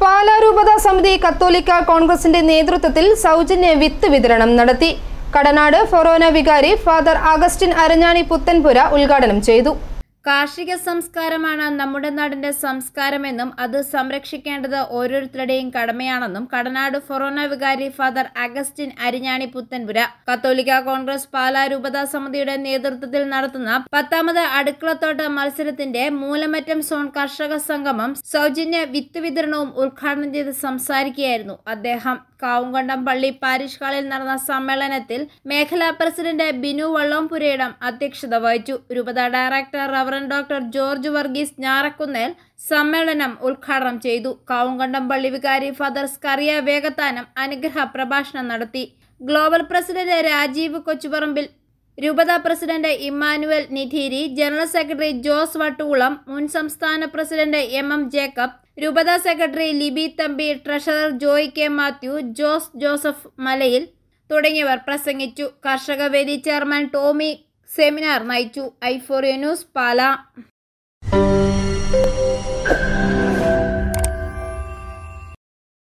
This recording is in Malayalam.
പാലാരൂപത സമിതി കത്തോലിക്ക കോൺഗ്രസിന്റെ നേതൃത്വത്തിൽ സൗജന്യ വിത്ത് വിതരണം നടത്തി കടനാട് ഫൊറോന വികാരി ഫാദർ അഗസ്റ്റിൻ അരഞ്ഞാണി പുത്തൻപുര ഉദ്ഘാടനം ചെയ്തു കാർഷിക സംസ്കാരമാണ് നമ്മുടെ നാടിന്റെ സംസ്കാരമെന്നും അത് സംരക്ഷിക്കേണ്ടത് ഓരോരുത്തരുടെയും കടമയാണെന്നും കടനാട് ഫൊറോന വികാരി ഫാദർ അഗസ്റ്റിൻ അരിഞ്ഞാണി പുത്തൻപുര കത്തോലിക്ക കോൺഗ്രസ് പാലാ രൂപതാ സമിതിയുടെ നേതൃത്വത്തിൽ നടത്തുന്ന പത്താമത് അടുക്കളത്തോട്ട മത്സരത്തിന്റെ മൂലമറ്റം സോൺ കർഷക സംഗമം സൗജന്യ വിത്ത് വിതരണവും ഉദ്ഘാടനം ചെയ്ത് സംസാരിക്കുകയായിരുന്നു അദ്ദേഹം കാവുങ്കണ്ടം പള്ളി പാരിഷ് ഹാളിൽ നടന്ന സമ്മേളനത്തിൽ മേഖലാ പ്രസിഡന്റ് ബിനു വള്ളംപുരയിടം അധ്യക്ഷത വഹിച്ചു രൂപത director reverend doctor George Varghese Njarakkunnel സമ്മേളനം ഉദ്ഘാടനം ചെയ്തു കാവുങ്കണ്ടം പള്ളി വികാരി ഫാദർ സ്കറിയ വേഗത്താനം അനുഗ്രഹ പ്രഭാഷണം നടത്തി ഗ്ലോബൽ പ്രസിഡന്റ് രാജീവ് കൊച്ചുപറമ്പിൽ രൂപത president Emmanuel Nidheeri general secretary Jose Vattoolam മുൻ സംസ്ഥാന പ്രസിഡന്റ് എം എം ജേക്കബ് രൂപത secretary Libi Thampi treasurer Joy K Mathew Jose Joseph Malayil തുടങ്ങിയവർ പ്രസംഗിച്ചു കർഷക വേദി ചെയർമാൻ ടോമി സെമിനാർ നയിച്ചു ഐഫോറിയ ന്യൂസ് പാല